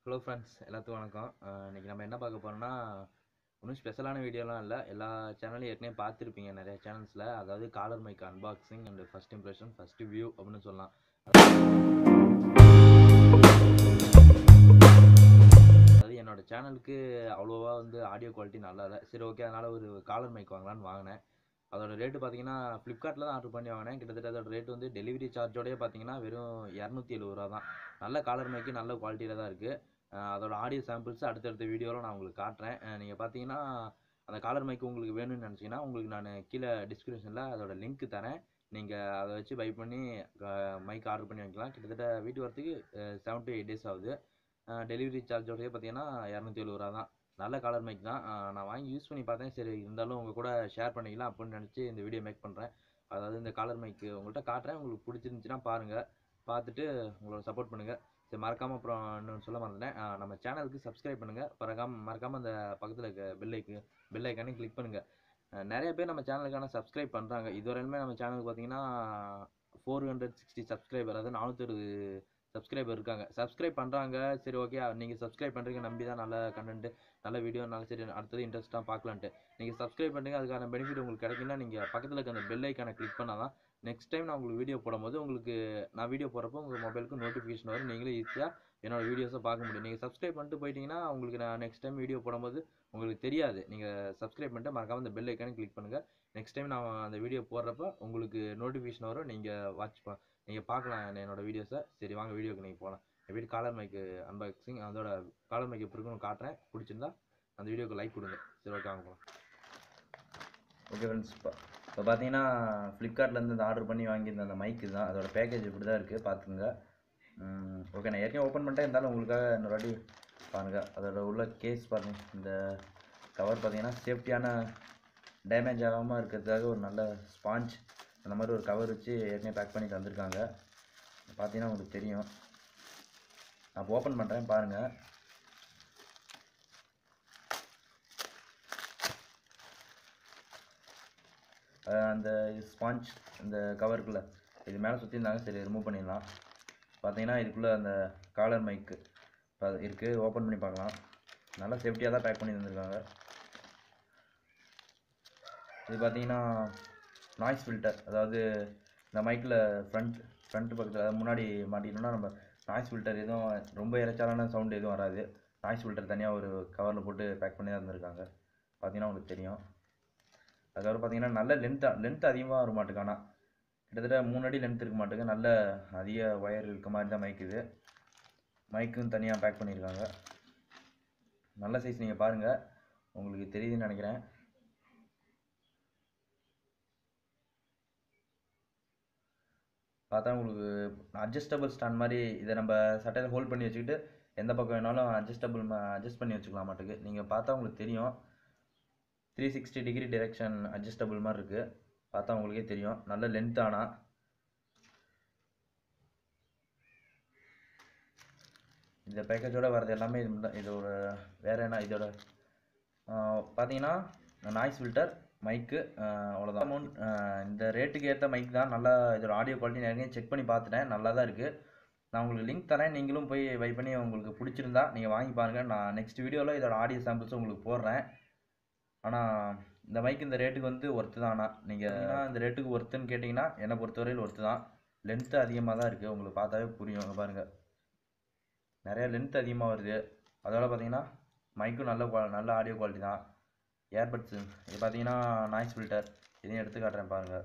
hello friends எல்லாத்துக்கும் வணக்கம் அஹ் இன்னைக்கு நம்ம என்ன பார்க்க போறோம்னா ஒன்றும் ஸ்பெஷலான வீடியோலாம் இல்லை எல்லா சேனலையும் ஏற்கனவே பார்த்துருப்பீங்க நிறைய சேனல்ஸில் அதாவது collar mic unboxing and first impression first view அப்படின்னு சொல்லலாம் அதாவது என்னோட சேனலுக்கு அவ்வளோவா வந்து ஆடியோ குவாலிட்டி நல்லா இல்லை சரி ஓகே அதனால் ஒரு காலர் மைக் வாங்கலாம்னு வாங்கினேன் அதோட ரேட்டு பார்த்தீங்கன்னா ஃப்ளிப்கார்ட்டில் தான் ஆர்டர் பண்ணி வாங்கினேன் கிட்டத்தட்ட அதோட ரேட் வந்து டெலிவரி சார்ஜோடய பார்த்தீங்கன்னா வெறும் இரநூத்தி எழுபது ரூபா தான் நல்ல காலர் மைக்கு நல்ல குவாலிட்டியில் தான் இருக்குது அஹ் அதோட ஆடியோ சாம்பிள்ஸ் அடுத்தடுத்த வீடியோவில் நான் உங்களுக்கு காட்டுறேன் நீங்கள் பார்த்தீங்கன்னா அந்த காலர் மைக் உங்களுக்கு வேணும்னு நினச்சிங்கன்னா உங்களுக்கு நான் கீழே டிஸ்கிரிப்ஷனில் அதோட லிங்க் தரேன் நீங்கள் அதை வச்சு பை பண்ணி மைக் ஆர்டர் பண்ணி வாங்கிக்கலாம் கிட்டத்தட்ட வீட்டு வரத்துக்கு செவன் டு எயிட் டேஸ் ஆகுது டெலிவரி சார்ஜோடய பார்த்தீங்கன்னா இரநூத்தி எழுபது ரூபா தான் நல்ல காலர் மைக் தான் அஹ் நான் வாங்கி யூஸ் பண்ணி பார்த்தேன் சரி இருந்தாலும் உங்கள் கூட ஷேர் பண்ணிக்கலாம் அப்படின்னு நினச்சி இந்த வீடியோ மேக் பண்ணுறேன் அதாவது இந்த காலர் மைக்கு உங்கள்கிட்ட காட்டுறேன் உங்களுக்கு பிடிச்சிருந்துச்சின்னா பாருங்கள் பார்த்துட்டு உங்களோட சப்போர்ட் பண்ணுங்கள் சரி மறக்காமல் அப்புறம் இன்னொன்று சொல்ல மறந்துட்டேன் அஹ் நம்ம சேனலுக்கு சப்ஸ்கிரைப் பண்ணுங்கள் மறக்காம மறக்காமல் அந்த பக்கத்தில் இருக்க பெல் ஐக்கு பெல் ஐக்கானே கிளிக் பண்ணுங்கள் நிறைய பேர் நம்ம சேனலுக்கான சப்ஸ்கிரைப் பண்ணுறாங்க இதுவரையிலுமே நம்ம சேனலுக்கு பார்த்தீங்கன்னா ஃபோர் ஹண்ட்ரட் சிக்ஸ்டி சப்ஸ்கிரைபர் அதாவது நானூற்றி சப்ஸ்கிரைபர் இருக்காங்க சப்ஸ்கிரைப் பண்ணுறாங்க சரி ஓகே நீங்கள் சப்ஸ்கிரைப் பண்ணுறீங்க நம்பி தான் நல்ல கண்டென்ட் நல்ல வீடியோ நல்ல சரி அடுத்தது இன்ட்ரெஸ்ட்டாக பார்க்கலான்ட்டு நீங்கள் சப்ஸ்கிரைப் பண்ணுங்க அதுக்கான பெனிஃபிட் உங்களுக்கு கிடைக்குன்னா நீங்கள் பக்கத்தில் இருக்க அந்த பெல் ஐக்கானை கிளிக் பண்ணால் தான் நெக்ஸ்ட் டைம் நான் உங்களுக்கு வீடியோ போடும்போது உங்களுக்கு நான் வீடியோ போடுறப்போ உங்கள் மொபைலுக்கு நோட்டிஃபிகேஷன் வரும் நீங்களே ஈஸியாக என்னோட வீடியோஸை பார்க்க முடியும் நீங்கள் சப்ஸ்கிரைப் பண்ணிட்டு போயிட்டீங்கன்னா உங்களுக்கு நான் நெக்ஸ்ட் டைம் வீடியோ போடும்போது உங்களுக்கு தெரியாது நீங்கள் சப்ஸ்கிரைப் பண்ணிட்டு மறக்காம அந்த பெல் ஐக்கானே கிளிக் பண்ணுங்கள் நெக்ஸ்ட் டைம் நான் அந்த வீடியோ போடுறப்ப உங்களுக்கு நோட்டிஃபிகேஷன் வரும் நீங்கள் வாட்ச் ப நீங்கள் பார்க்கலாம் என்னோட வீடியோஸை சரி வாங்க வீடியோக்கு நீங்கள் போகலாம் என் வீட்டு காலர் மைக்கு அன்பாக்சிங் அதோட காலர் மைக் எப்படி இருக்குன்னு காட்டுறேன் பிடிச்சிருந்தா அந்த வீடியோக்கு லைக் கொடுங்க சரி ஓகே வாங்க போகலாம் ஓகே ஃப்ரெண்ட்ஸ் இப்போ இப்போ பார்த்தீங்கன்னா ஃப்ளிப்கார்ட்லேருந்து இந்த ஆர்டர் பண்ணி வாங்கியிருந்த அந்த மைக்கு தான் அதோட பேக்கேஜ் இப்படி தான் இருக்குது பார்த்துங்க ஓகே நான் ஏற்கனவே ஓப்பன் பண்ணிட்டேன் இருந்தாலும் உங்களுக்காக இன்னொரு வாட்டி பாருங்கள் அதோட உள்ள கேஸ் பாருங்க இந்த கவர் பார்த்தீங்கன்னா சேஃப்டியான டேமேஜ் ஆகாமல் இருக்கிறதுக்காக ஒரு நல்ல ஸ்பாஞ்ச் அந்த மாதிரி ஒரு கவர் வச்சு ஏற்கனவே பேக் பண்ணி தந்திருக்காங்க பார்த்தீங்கன்னா உங்களுக்கு தெரியும் நான் ஓப்பன் பண்ணுறேன் பாருங்கள் அஹ் அந்த ஸ்பாஞ்ச் இந்த கவருக்குள்ளே இது மேலே சுற்றிருந்தாங்க சரி ரிமூவ் பண்ணிடலாம் பார்த்தீங்கன்னா இதுக்குள்ளே அந்த காலர் மைக்கு இருக்குது ஓப்பன் பண்ணி பார்க்கலாம் நல்லா சேஃப்டியாக தான் பேக் பண்ணி தந்திருக்காங்க இது பார்த்தீங்கன்னா நாய்ஸ் ஃபில்டர் அதாவது இந்த மைக்கில் ஃப்ரண்ட் ஃப்ரண்ட் பக்கத்தில் அதாவது முன்னாடி மாட்டிட்டோம்னா நம்ம நாய்ஸ் ஃபில்டர் எதுவும் ரொம்ப இறைச்சாலான சவுண்ட் எதுவும் வராது நாய்ஸ் ஃபில்டர் தனியாக ஒரு கவரில் போட்டு பேக் பண்ணி தான் தந்திருக்காங்க பார்த்தீங்கன்னா உங்களுக்கு தெரியும் அதுக்கப்புறம் பார்த்தீங்கன்னா நல்ல லென்த் லென்த் அதிகமாக வர மாட்டுக்கு ஆனால் கிட்டத்தட்ட மூணு அடி லென்த் இருக்க மாட்டுக்கு நல்ல அதிக ஒயர் இருக்க மாதிரி தான் மைக் இது மைக்கும் தனியாக பேக் பண்ணியிருக்காங்க நல்ல சைஸ் நீங்கள் பாருங்கள் உங்களுக்கு தெரியுதுன்னு நினைக்கிறேன் பார்த்தா உங்களுக்கு அட்ஜஸ்டபிள் ஸ்டாண்ட் மாதிரி இதை நம்ம சட்டையில் ஹோல்ட் பண்ணி வச்சுக்கிட்டு எந்த பக்கம் வேணாலும் அட்ஜஸ்டபிள் அட்ஜஸ்ட் பண்ணி வச்சுக்கலாம் மாட்டுக்கு நீங்கள் பார்த்தா உங்களுக்கு தெரியும் three sixty degree direction adjustable மாதிரி இருக்குது பார்த்தா உங்களுக்கே தெரியும் நல்ல லென்த் ஆனால் இந்த பேக்கேஜோட வரது எல்லாமே இது தான் இதோட வேறு என்ன இதோட பார்த்தீங்கன்னா நாய்ஸ் ஃபில்டர் மைக்கு அவ்வளோதான் அமௌண்ட் இந்த ரேட்டுக்கு ஏற்ற மைக் தான் நல்லா இதோட ஆடியோ குவாலிட்டி நிறைய செக் பண்ணி பார்த்துட்டேன் நல்லா தான் இருக்குது நான் உங்களுக்கு லிங்க் தரேன் நீங்களும் போய் வை பண்ணி உங்களுக்கு பிடிச்சிருந்தா நீங்கள் வாங்கி பாருங்கள் நான் நெக்ஸ்ட் வீடியோவில் இதோட ஆடியோ சாம்பிள்ஸ் உங்களுக்கு போடுறேன் ஆனால் இந்த மைக் இந்த ரேட்டுக்கு வந்து ஒர்த்து தான் ஆனால் நீங்கள் இந்த ரேட்டுக்கு ஒர்த்துன்னு கேட்டிங்கன்னா என்னை பொறுத்தவரையில் ஒர்த்து தான் லென்த்து அதிகமாக தான் இருக்குது உங்களுக்கு பார்த்தாவே புரியும் அங்கே பாருங்கள் நிறைய லென்த் அதிகமாக வருது அதோட பார்த்தீங்கன்னா மைக்கும் நல்ல குவா நல்ல ஆடியோ குவாலிட்டி தான் ஏர்பட்ஸு இது பார்த்தீங்கன்னா நாய்ஸ் ஃபில்டர் இதையும் எடுத்து காட்டுறேன் பாருங்கள்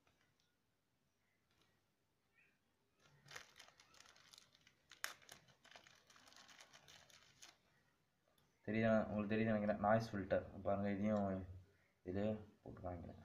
தெரியுதா உங்களுக்கு தெரியுது நினைக்கிறேன் நாய்ஸ் ஃபில்டர் பாருங்கள் இதையும் இது போட்டு காமிக்கிறேன்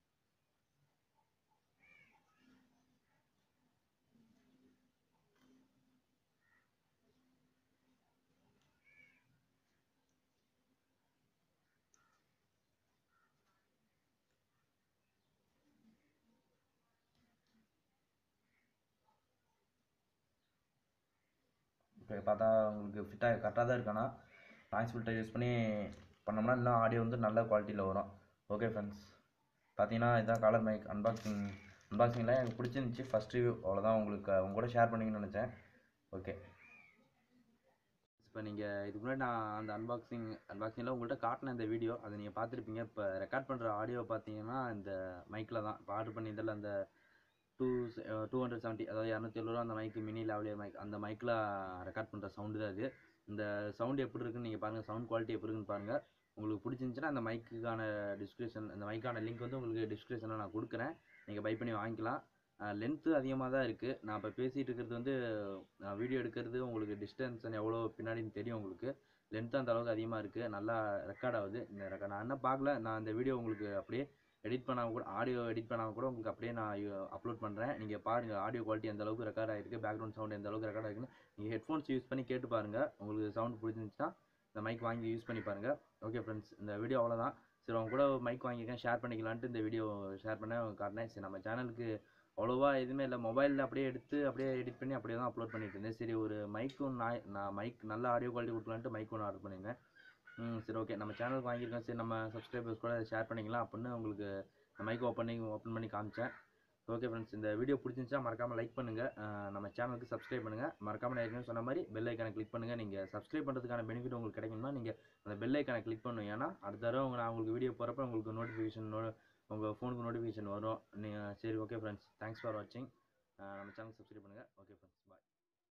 இப்போ பார்த்தா உங்களுக்கு ஃபிட்டாக கரெக்டாக தான் இருக்கானா நாய்ஸ் ஃபில்டர் யூஸ் பண்ணி பண்ணோம்னா இன்னும் ஆடியோ வந்து நல்ல குவாலிட்டியில் வரும் ஓகே ஃப்ரெண்ட்ஸ் பார்த்தீங்கன்னா இதுதான் காலர் மைக் அன்பாக்சிங் அன்பாக்சிங்கில் எனக்கு பிடிச்சிருந்துச்சி ஃபஸ்ட் ரிவ்யூ அவ்வளோதான் உங்களுக்கு உங்க கூட ஷேர் பண்ணிக்கணும்னு நினச்சேன் ஓகே இப்போ நீங்கள் இதுக்கு முன்னாடி நான் அந்த அன்பாக்சிங் அன்பாக்சிங்கில் உங்கள்கிட்ட காட்டின இந்த வீடியோ அதை நீங்கள் பார்த்துருப்பீங்க இப்போ ரெக்கார்ட் பண்ணுற ஆடியோ பார்த்தீங்கன்னா இந்த மைக்கில் தான் இப்போ ஆர்டர் பண்ணியிருந்தால அந்த டூ டூ ஹண்ட்ரட் செவன்ட்டி அதாவது இரநூத்தி எழுபது ரூபா அந்த மைக்கு மினி லேவலியர் மைக் அந்த மைக்கில் ரெக்கார்ட் பண்ணுற சவுண்டு தான் இது இந்த சவுண்டு எப்படி இருக்குன்னு நீங்கள் பாருங்கள் சவுண்ட் குவாலிட்டி எப்படி இருக்குன்னு பாருங்கள் உங்களுக்கு பிடிச்சிருந்துச்சுன்னா அந்த மைக்குக்கான டிஸ்கிரிப்ஷன் அந்த மைக்கான லிங்க் வந்து உங்களுக்கு டிஸ்கிரிப்ஷனில் நான் கொடுக்குறேன் நீங்கள் பை பண்ணி வாங்கிக்கலாம் லென்த்து அதிகமாக தான் இருக்குது நான் இப்போ பேசிகிட்டு இருக்கிறது வந்து நான் வீடியோ எடுக்கிறது உங்களுக்கு டிஸ்டன்ஸ் எவ்வளோ பின்னாடின்னு தெரியும் உங்களுக்கு லென்த்து அந்த அளவுக்கு அதிகமாக இருக்குது நல்லா ரெக்கார்ட் ஆகுது இந்த ரெக்கார்ட் நான் என்ன பார்க்கல நான் இந்த வீடியோ உங்களுக்கு அப்படியே எடிட் பண்ணாமல் கூட ஆடியோ எடிட் பண்ணாமல் கூட உங்களுக்கு அப்படியே நான் அப்லோட் பண்ணுறேன் நீங்கள் பாருங்கள் ஆடியோ குவாலிட்டி எந்த அளவுக்கு ரெக்கார்ட் ஆகிருக்கு பேக்ரவுண்ட் சவுண்ட் எந்த அளவுக்கு ரெக்கார்ட் ஆகிருக்குன்னு நீங்கள் ஹெட்ஃபோன்ஸ் யூஸ் பண்ணி கேட்டு பாருங்கள் உங்களுக்கு சவுண்ட் பிடிச்சிருந்துச்சுன்னா இந்த மைக் வாங்கி யூஸ் பண்ணி பாருங்கள் ஓகே ஃப்ரெண்ட்ஸ் இந்த வீடியோ அவ்வளோதான் சரி அவங்க கூட மைக் வாங்கியிருக்கேன் ஷேர் பண்ணிக்கலான்ட்டு இந்த வீடியோ ஷேர் பண்ண காட்டினேன் சரி நம்ம சேனலுக்கு அவ்வளோவா எதுவுமே இல்லை மொபைலில் அப்படியே எடுத்து அப்படியே எடிட் பண்ணி அப்படியே தான் அப்லோட் பண்ணிட்டு இருந்தேன் சரி ஒரு மைக்கும் நான் நான் மைக் நல்ல ஆடியோ குவாலிட்டி கொடுக்கலான்ட்டு மைக் ஒன்று ஆர்டர் பண்ணியிருந்தேன் ம் சரி ஓகே நம்ம சேனலுக்கு வாங்கியிருக்கோம் சரி நம்ம சப்ஸ்கிரைபர்ஸ் கூட ஷேர் பண்ணிக்கலாம் அப்படின்னு உங்களுக்கு மைக் ஓப்பன் பண்ணி ஓப்பன் பண்ணி காமிச்சேன் ஓகே ஃப்ரெண்ட்ஸ் இந்த வீடியோ பிடிச்சிருந்துச்சா மறக்காமல் லைக் பண்ணுங்கள் நம்ம சேனலுக்கு சப்ஸ்கிரைப் பண்ணுங்கள் மறக்காமல் நான் ஏற்கனவே சொன்ன மாதிரி பெல் ஐக்கானை கிளிக் பண்ணுங்கள் நீங்கள் சப்ஸ்கிரைப் பண்ணுறதுக்கான பெனிஃபிட் உங்களுக்கு கிடைக்கணும்னா நீங்கள் அந்த பெல் ஐக்கானை கிளிக் பண்ணணும் ஏன்னா அடுத்த தடவை உங்க- நான் உங்களுக்கு வீடியோ போகிறப்ப உங்களுக்கு நோட்டிஃபிகேஷன் உங்கள் ஃபோனுக்கு நோட்டிஃபிகேஷன் வரும் நீங்கள் சரி ஓகே ஃப்ரெண்ட்ஸ் தேங்க்ஸ் ஃபார் வாட்சிங் நம்ம சேனல் சப்ஸ்கிரைப் பண்ணுங்கள் ஓகே ஃப்ரெண்ட்ஸ் பாய்